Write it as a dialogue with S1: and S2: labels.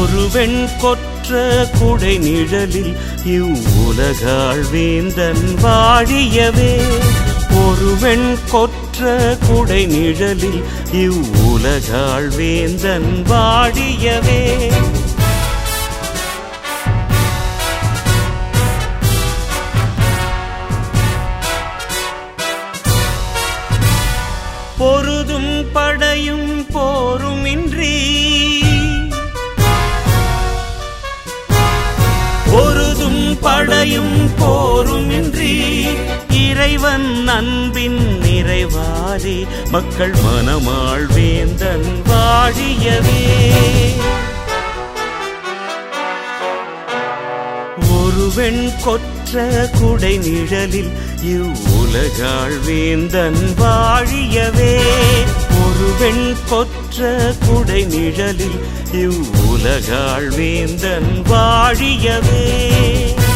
S1: ஒரு வெண் கொற்ற குடை நிழலில் இவ்வுலகாள் வேந்தன் வாழியவே ஒரு வெண் கொற்ற குடை நிழலில் இவ்வுலகாள் வேந்தன் வாழியவே பொருதும் படையும் போருமின்றி பொருதும் படையும் போருமின்றி இறைவன் அன்பின் நிறைவாரே மக்கள் மனமாள் வேந்தன் வாழியவே ஒரு வெண் கொற்ற குடை நிழலில் இவ்வுலகாள் வேந்தன் வாழியவே ஒரு வெண் கொற்ற குடை நிழலில் இவ்வுலகாள் வேந்தன் வாழியவே